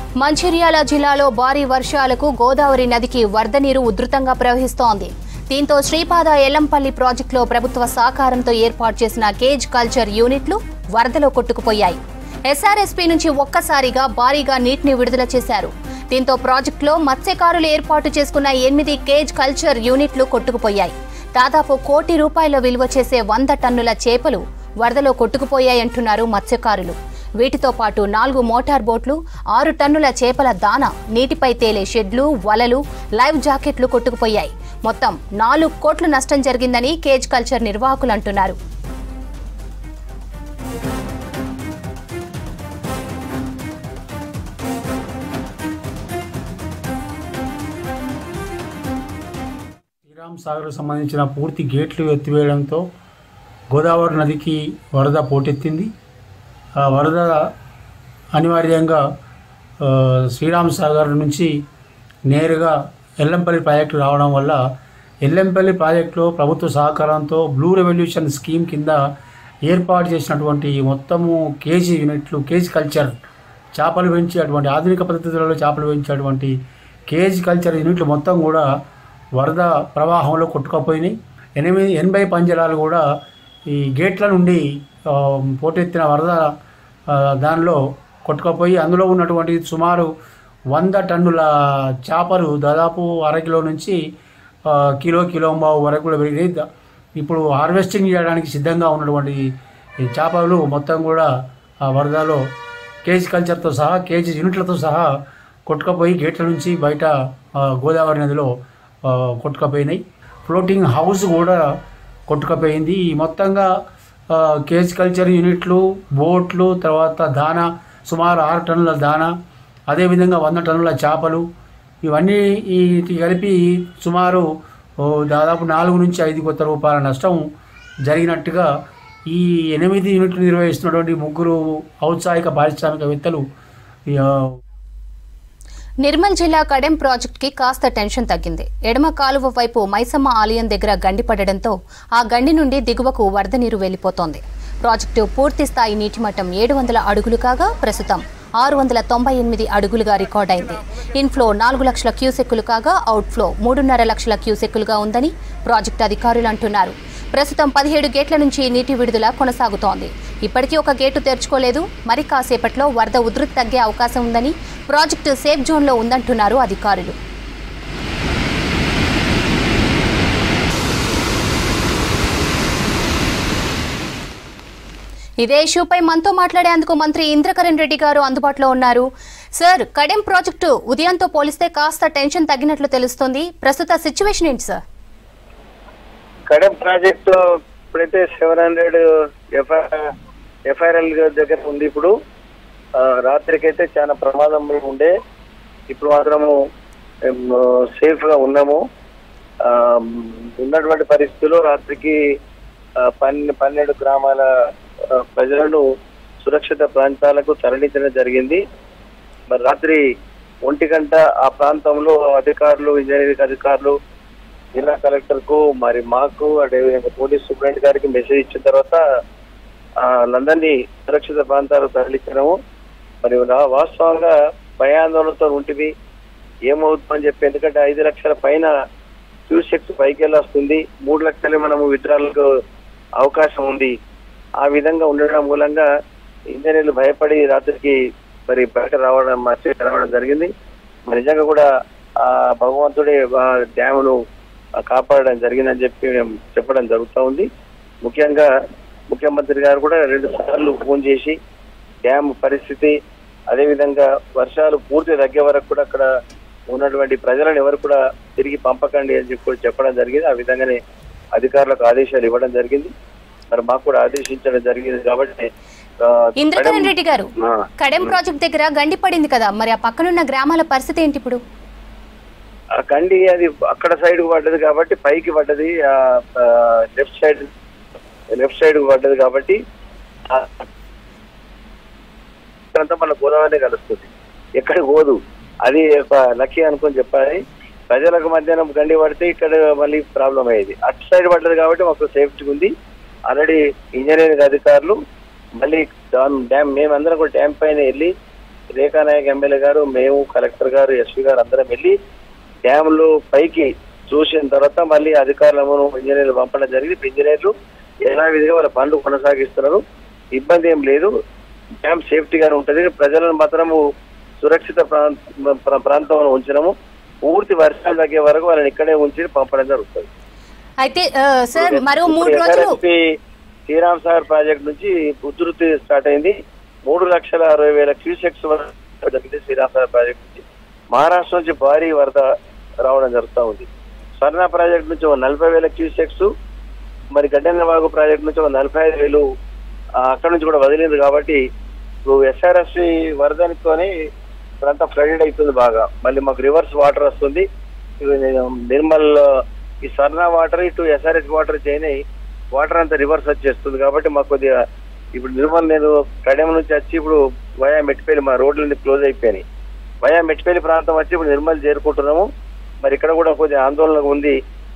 మంచిర్యాల జిల్లాలో భారీ వర్షాలకు గోదావరి నదికి వరద నీరు ఉధృతంగా ప్రవహిస్తోంది దీంతో శ్రీపాద ఎల్లంపల్లి ప్రాజెక్టులో ప్రభుత్వ సహకారంతో ఏర్పాటు చేసిన కేజ్ కల్చర్ యూనిట్లు వరదలో కొట్టుకుపోయాయి ఎస్ఆర్ఎస్పీ నుంచి ఒక్కసారిగా భారీగా నీటిని విడుదల చేశారు దీంతో ప్రాజెక్టులో మత్స్యకారులు ఏర్పాటు చేసుకున్న ఎనిమిది కేజ్ కల్చర్ యూనిట్లు కొట్టుకుపోయాయి దాదాపు కోటి రూపాయల విలువ చేసే వంద టన్నుల చేపలు వరదలో కొట్టుకుపోయాయంటున్నారు మత్స్యకారులు వీటితో పాటు నాలుగు మోటార్ బోట్లు ఆరు టన్నుల చేపల దాన నీటిపై తేలే షెడ్లు వలలు లైవ్ జాకెట్లు కొట్టుకుపోయాయి మొత్తం నాలుగు కోట్ల నష్టం జరిగిందని కేజ్ కల్చర్ నిర్వాహకులు అంటున్నారు శ్రీరామ్ సాగర్ సంబంధించిన పూర్తి గేట్లు ఎత్తివేయడంతో గోదావరి నదికి వరద పోటెత్తింది ఆ వరద అనివార్యంగా ఆ, శ్రీరామ్ సాగర్ నుంచి నేరుగా ఎల్లంపల్లి ప్రాజెక్టు రావడం వల్ల ఎల్లంపల్లి ప్రాజెక్టులో ప్రభుత్వ సహకారంతో బ్లూ రెవల్యూషన్ స్కీమ్ కింద ఏర్పాటు చేసినటువంటి మొత్తము కేజీ యూనిట్లు కేజీ కల్చర్ చేపలు పెంచి అటువంటి ఆధునిక పద్ధతులలో చేపలు పెంచేటువంటి కేజీ కల్చర్ యూనిట్లు మొత్తం కూడా వరద ప్రవాహంలో కొట్టుకుపోయినాయి ఎనిమిది ఎనభై పంజరాలు కూడా ఈ గేట్ల నుండి ఆ, పోటెత్తిన వరద ఆ, దానిలో కొట్టుకుపోయి అందులో ఉన్నటువంటి సుమారు వంద టన్నుల చేపలు దాదాపు అరకిలో నుంచి ఆ, కిలో కిలో బావు వరకు కూడా పెరిగినాయి ద- ఇప్పుడు హార్వెస్టింగ్ చేయడానికి సిద్ధంగా ఉన్నటువంటి ఈ చేపలు మొత్తం కూడా ఆ వరదలో కేజీ కల్చర్తో సహా కేజీ యూనిట్లతో సహా కొట్టుకుపోయి గేట్ల నుంచి బయట ఆ, గోదావరి నదిలో ఆ, కొట్టుకుపోయినాయి ఫ్లోటింగ్ హౌస్ కూడా కొట్టుకుపోయింది ఈ మొత్తంగా ఆ, కేజ్ కల్చర్ యూనిట్లు బోట్లు తర్వాత దానా సుమారు ఆరు టన్నుల దానా అదేవిధంగా వంద టన్నుల చేపలు ఇవన్నీ ఈ కలిపి సుమారు ఓ, దాదాపు నాలుగు నుంచి ఐదు కొత్త రూపాయల నష్టం జరిగినట్టుగా ఈ ఎనిమిది యూనిట్లు నిర్వహిస్తున్నటువంటి ముగ్గురు ఔత్సాహిక పారిశ్రామికవేత్తలు ఈ, ఆ, నిర్మల్ జిల్లా కడెం ప్రాజెక్టుకి కాస్త టెన్షన్ తగ్గింది ఎడమ కాలువ వైపు మైసమ్మ ఆలయం దగ్గర గండి పడడంతో ఆ గండి నుండి దిగువకు వరద నీరు వెళ్లిపోతోంది ప్రాజెక్టు పూర్తి స్థాయి నీటి మట్టం ఏడు వందల అడుగులు కాగా ప్రస్తుతం ఆరు వందల తొంభై ఎనిమిది అడుగులుగా రికార్డైంది ఇన్ఫ్లో నాలుగు లక్షల క్యూసెక్కులు కాగా అవుట్ఫ్లో మూడున్నర లక్షల క్యూసెక్కులుగా ఉందని ప్రాజెక్టు అధికారులు అంటున్నారు ప్రస్తుతం పదిహేడు గేట్ల నుంచి నీటి విడుదల కొనసాగుతోంది ఇప్పటికీ ఒక గేటు తెరుచుకోలేదు మరి కాసేపట్లో వరద ఉధృతి తగ్గే అవకాశం ఉందని ప్రాజెక్టు సేఫ్ జోన్లో ఉందంటున్నారు అధికారులు ఇదే ఇష్యూపై మనతో మాట్లాడేందుకు మంత్రి ఇంద్రకరణ్ రెడ్డి గారు అందుబాటులో ఉన్నారు సార్ కడెం ప్రాజెక్టు ఉదయంతో పోలిస్తే కాస్త టెన్షన్ తగ్గినట్లు తెలుస్తోంది ప్రస్తుత సిచ్యువేషన్ ఏంటి సార్ కడెం ప్రాజెక్ట్ ఇప్పుడైతే సెవెన్ హండ్రెడ్ ఎఫ్ఐఆర్ఎల్ దగ్గర ఉంది ఇప్పుడు ఆ, రాత్రికైతే చాలా ప్రమాదం ఉండే ఇప్పుడు మాత్రము సేఫ్ గా ఉన్నాము ఆ, ఉన్నటువంటి పరిస్థితుల్లో రాత్రికి ఆ, పన్నె పన్నెండు గ్రామాల ఆ, ప్రజలను సురక్షిత ప్రాంతాలకు తరలించడం జరిగింది మరి రాత్రి ఒంటి గంట ఆ ప్రాంతంలో అధికారులు ఇంజనీరింగ్ అధికారులు జిల్లా కలెక్టర్ కు మరి మాకు అదేవిధంగా పోలీస్ సూపరింటెండెంట్ గారికి మెసేజ్ ఇచ్చిన తర్వాత ఆ, వాళ్ళందరినీ సురక్షిత ప్రాంతాలకు తరలించడము మరి నా- వాస్తవంగా భయాందోళనతో ఉంటివి ఏమవుతుందని చెప్పి ఎందుకంటే ఐదు లక్షల పైన క్యూసెక్స్ పైకి వస్తుంది మూడు లక్షలు మనము విత్డ్రాలకు అవకాశం ఉంది ఆ విధంగా ఉండడం మూలంగా ఇంజనీర్లు భయపడి రాత్రికి మరి బయట రావడం మధ్య రావడం జరిగింది మరి నిజంగా కూడా ఆ భగవంతుడే ఆ డ్యామును ఆ కాపాడడం జరిగిందని చెప్పి మేము చెప్పడం జరుగుతూ ఉంది ముఖ్యంగా ముఖ్యమంత్రి గారు కూడా రెండు సార్లు ఫోన్ చేసి డ్యామ్ పరిస్థితి అదేవిధంగా వర్షాలు పూర్తి తగ్గే వరకు కూడా అక్కడ ఉన్నటువంటి ప్రజలను ఎవరు కూడా తిరిగి పంపకండి అని చెప్పి కూడా చెప్పడం జరిగింది ఆ విధంగానే అధికారులకు ఆదేశాలు ఇవ్వడం జరిగింది మరి మాకు కూడా ఆదేశించడం జరిగింది కాబట్టి ఆ, ఇంద్రకరణ్ మేడం, రెడ్డి గారు ఆ, కడెం ప్రాజెక్ట్ దగ్గర గండి పడింది కదా మరి ఆ పక్కనున్న గ్రామాల పరిస్థితి ఏంటి ఇప్పుడు ఆ కండి అది అక్కడ సైడ్ పడ్డది కాబట్టి పైకి పడ్డది లెఫ్ట్ సైడ్ లెఫ్ట్ సైడ్ పడ్డది కాబట్టి ఆ, ఇక్కడంతా మన గోదావరి కలుస్తుంది ఎక్కడ పోదు అది ఒక లక్కీ అనుకొని చెప్పాలి ప్రజలకు మధ్యాహ్నం గండి పడితే ఇక్కడ మళ్ళీ ప్రాబ్లం అయ్యేది అటు సైడ్ పడ్డది కాబట్టి మాకు సేఫ్టీ ఉంది ఆల్రెడీ ఇంజనీరింగ్ అధికారులు మళ్ళీ డ్యామ్ డ్యామ్ మేమందరం కూడా డ్యామ్ పైన వెళ్ళి రేఖానాయక్ ఎమ్మెల్యే గారు మేము కలెక్టర్ గారు ఎస్పీ గారు అందరం వెళ్ళి డ్యాములు పైకి చూసిన తర్వాత మళ్ళీ అధికారులను ఇంజనీర్లు పంపడం జరిగింది ఇంజనీర్లు ఎలా విధిగా వాళ్ళ పనులు కొనసాగిస్తున్నారు ఇబ్బంది ఏం లేదు డ్యామ్ సేఫ్టీగానే ఉంటుంది ప్రజలను మాత్రము సురక్షిత ప్రాంత ప్ర- ప్రాంతంలో ఉంచినాము పూర్తి వర్షాలు తగ్గే వరకు వాళ్ళని ఇక్కడే ఉంచి పంపడం జరుగుతుంది అయితే ఆ, సార్ మరో మూడు ఇప్పుడు రోజులు SRSP శ్రీరామ్ సాగర్ ప్రాజెక్ట్ నుంచి ఉధృతి స్టార్ట్ అయింది మూడు లక్షల అరవై వేల క్యూసెక్స్ వరకు జరిగింది శ్రీరామ్ సాగర్ ప్రాజెక్ట్ నుంచి మహారాష్ట్ర నుంచి భారీ వరద రావడం జరుగుతూ ఉంది స్వర్ణ ప్రాజెక్ట్ నుంచి ఒక నలభై వేల క్యూసెక్స్ మరి గడ్డెన్న వాగు ప్రాజెక్ట్ నుంచి ఒక నలభై ఐదు వేలు ఆ, అక్కడ నుంచి కూడా వదిలింది కాబట్టి ఇప్పుడు ఎస్ఆర్ఎస్సి వరదనితోని ఇప్పుడంతా ఫ్లడెడ్ అవుతుంది బాగా మళ్ళీ మాకు రివర్స్ వాటర్ వస్తుంది ఇవి నిర్మల్ ఈ స్వర్ణ వాటర్ ఇటు ఎస్ఆర్ఎస్ వాటర్ చేయని వాటర్ అంతా రివర్స్ వచ్చేస్తుంది కాబట్టి మాకు కొద్దిగా ఇప్పుడు నిర్మల్ నేను కడెం నుంచి వచ్చి ఇప్పుడు వయా మెట్టిపల్లి మా రోడ్లన్నీ క్లోజ్ అయిపోయినాయి వయా మెట్టిపల్లి ప్రాంతం వచ్చి ఇప్పుడు నిర్మల్ చేరుకుంటున్నాము మరి ఇక్కడ కూడా కొద్దిగా ఆందోళన ఉంది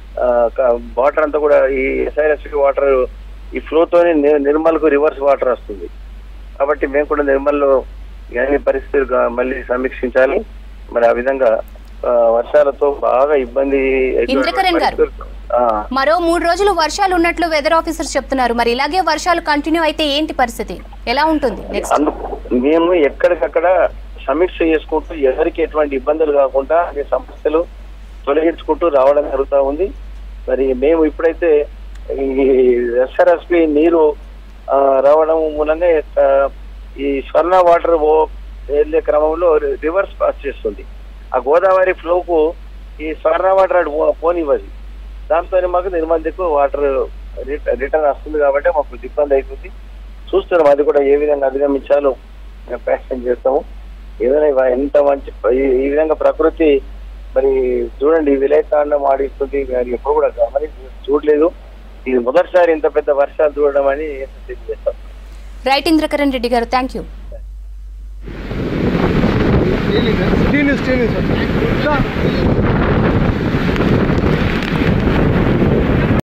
వాటర్ అంతా కూడా ఈ ఎస్ఐఎస్ వాటర్ ఈ ఫ్లోతోనే నిర్మల్ కు రివర్స్ వాటర్ వస్తుంది కాబట్టి మేము కూడా నిర్మల్లో ఇవన్నీ పరిస్థితులు గా- మళ్ళీ సమీక్షించాలి మరి ఆ విధంగా ఆ, వర్షాలతో బాగా ఇబ్బంది ఇంద్రకరణ్ గారు. ఆ, మరో మూడు రోజులు వర్షాలు ఉన్నట్లు వెదర్ ఆఫీసర్స్ చెప్తున్నారు మరి ఇలాగే వర్షాలు కంటిన్యూ అయితే ఏంటి పరిస్థితి ఎలా ఉంటుంది నెక్స్ట్ అందు మేము ఎక్కడికక్కడ సమీక్ష చేసుకుంటూ ఎవరికి ఎటువంటి ఇబ్బందులు కాకుండా అనే సమస్యలు తొలగించుకుంటూ రావడం జరుగుతూ ఉంది మరి మేము ఇప్పుడైతే ఈ ఎస్ఆర్ఎస్పి నీరు ఆ, రావడం మూలంగా ఆ, ఈ స్వర్ణ వాటర్ ఓ- వెళ్ళే క్రమంలో రి- రివర్స్ పాస్ చేస్తుంది ఆ గోదావరి ఫ్లోకు ఈ స్వర్ణ వాటర్ అటు పో- పోనివ్వదు దాంతో మాకు నిర్మల్ దిక్కు వాటర్ రిట- రిటర్న్ వస్తుంది కాబట్టి మాకు ఇబ్బంది అవుతుంది చూస్తున్నాం అది కూడా ఏ విధంగా అధిగమించాలో మేము ప్రయత్నం చేస్తాము ఏదైనా ఇవా- ఎంత మంచి ఈ- ఈ విధంగా ప్రకృతి మరి చూడండి ఈ విలేకాండం ఆడిస్తుంది మరి ఎప్పుడు కూడా గమని చూడలేదు ఇది మొదటిసారి ఇంత పెద్ద వర్షాలు చూడడం అని తెలియజేస్తాం రైట్ ఇంద్రకరణ్ రెడ్డి గారు thank you still still sir